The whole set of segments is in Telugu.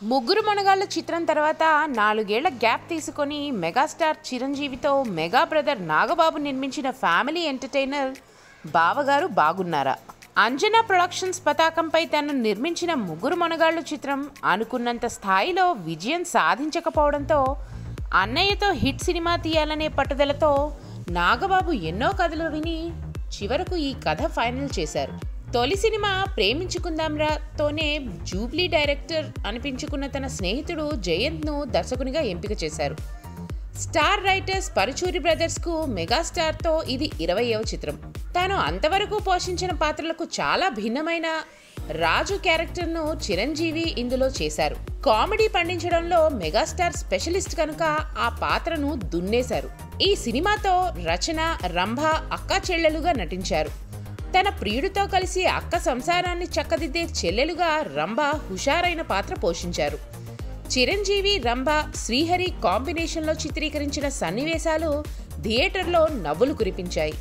ముగ్గురు మనగాళ్ళ చిత్రం తర్వాత నాలుగేళ్ల గ్యాప్ తీసుకొని మెగాస్టార్ చిరంజీవితో మెగా బ్రదర్ నాగబాబు నిర్మించిన ఫ్యామిలీ ఎంటర్టైనర్ బావగారు బాగున్నారా అంజనా ప్రొడక్షన్స్ పతాకంపై తను నిర్మించిన ముగ్గురు మనగాళ్ళు చిత్రం అనుకున్నంత స్థాయిలో విజయం సాధించకపోవడంతో అన్నయ్యతో హిట్ సినిమా తీయాలనే పట్టుదలతో నాగబాబు ఎన్నో కథలు విని చివరకు ఈ కథ ఫైనల్ చేశారు తొలి సినిమా ప్రేమించుకుందాంరాతోనే జూబ్లీ డైరెక్టర్ అనిపించుకున్న తన స్నేహితుడు జయంత్ను దర్శకునిగా ఎంపిక చేశారు స్టార్ రైటర్స్ పరుచూరి బ్రదర్స్కు మెగాస్టార్తో ఇది ఇరవయవ చిత్రం తాను అంతవరకు పోషించిన పాత్రలకు చాలా భిన్నమైన రాజు క్యారెక్టర్ను చిరంజీవి ఇందులో చేశారు కామెడీ పండించడంలో మెగాస్టార్ స్పెషలిస్ట్ కనుక ఆ పాత్రను దున్నేశారు ఈ సినిమాతో రచన రంభ అక్కా చెల్లెలుగా నటించారు తన ప్రియుడితో కలిసి అక్క సంసారాన్ని చక్కదిద్దే చెల్లెలుగా రంభ హుషారైన పాత్ర పోషించారు చిరంజీవి రంభ శ్రీహరి కాంబినేషన్లో చిత్రీకరించిన సన్నివేశాలు థియేటర్లో నవ్వులు కురిపించాయి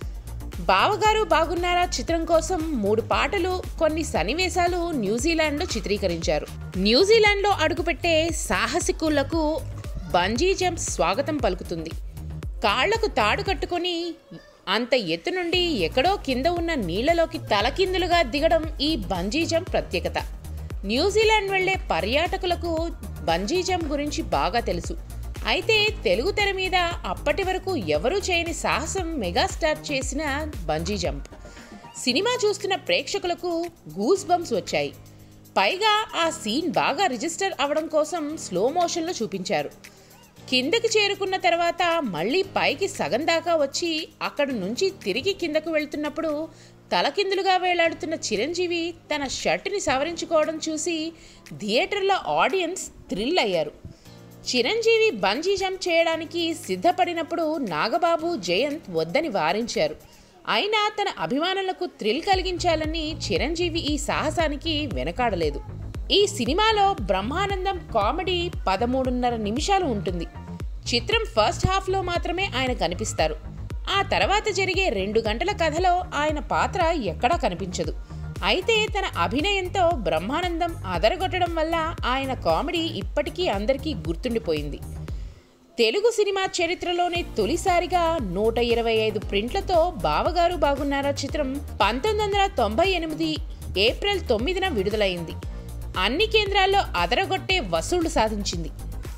బావగారు బాగున్నారా చిత్రం కోసం మూడు పాటలు కొన్ని సన్నివేశాలు న్యూజిలాండ్లో చిత్రీకరించారు న్యూజిలాండ్లో అడుగుపెట్టే సాహసికులకు బంజీ జంప్ స్వాగతం పలుకుతుంది కాళ్లకు తాడు కట్టుకొని అంత ఎత్తు నుండి ఎక్కడో కింద ఉన్న నీళ్లలోకి తలకిందులుగా దిగడం ఈ బంజీ జంప్ ప్రత్యేకత న్యూజిలాండ్ వెళ్లే పర్యాటకులకు బంజీ జంప్ గురించి బాగా తెలుసు అయితే తెలుగు తెర మీద అప్పటి వరకు ఎవరూ చేయని సాహసం మెగాస్టార్ చేసిన బంజీ జంప్ సినిమా చూస్తున్న ప్రేక్షకులకు గూస్ బంప్స్ వచ్చాయి పైగా ఆ సీన్ బాగా రిజిస్టర్ అవడం కోసం స్లో మోషన్లో చూపించారు కిందకి చేరుకున్న తర్వాత మళ్ళీ పైకి సగం దాకా వచ్చి అక్కడి నుంచి తిరిగి కిందకు వెళ్తున్నప్పుడు తలకిందులుగా వేలాడుతున్న చిరంజీవి తన షర్ట్ని సవరించుకోవడం చూసి థియేటర్లో ఆడియన్స్ థ్రిల్ అయ్యారు చిరంజీవి బంజీ జంప్ చేయడానికి సిద్ధపడినప్పుడు నాగబాబు జయంత్ వద్దని వారించారు అయినా తన అభిమానులకు థ్రిల్ కలిగించాలని చిరంజీవి ఈ సాహసానికి వెనకాడలేదు ఈ సినిమాలో బ్రహ్మానందం కామెడీ పదమూడున్నర నిమిషాలు ఉంటుంది చిత్రం ఫస్ట్ హాఫ్లో మాత్రమే ఆయన కనిపిస్తారు ఆ తర్వాత జరిగే రెండు గంటల కథలో ఆయన పాత్ర ఎక్కడా కనిపించదు అయితే తన అభినయంతో బ్రహ్మానందం అదరగొట్టడం వల్ల ఆయన కామెడీ ఇప్పటికీ అందరికీ గుర్తుండిపోయింది తెలుగు సినిమా చరిత్రలోనే తొలిసారిగా నూట ఇరవై ఐదు ప్రింట్లతో బావగారు బాగున్నారా చిత్రం పంతొమ్మిది వందల తొంభై ఎనిమిది ఏప్రిల్ తొమ్మిదిన విడుదలైంది అన్ని కేంద్రాల్లో అదరగొట్టే వసూళ్లు సాధించింది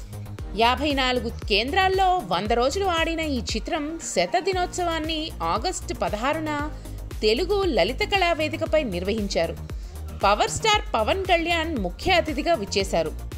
యాభై నాలుగు కేంద్రాల్లో వంద రోజులు ఆడిన ఈ చిత్రం శత దినోత్సవాన్ని ఆగస్టు పదహారున తెలుగు లలిత కళా వేదికపై నిర్వహించారు పవర్ స్టార్ పవన్ కళ్యాణ్ ముఖ్య అతిథిగా విచ్చేశారు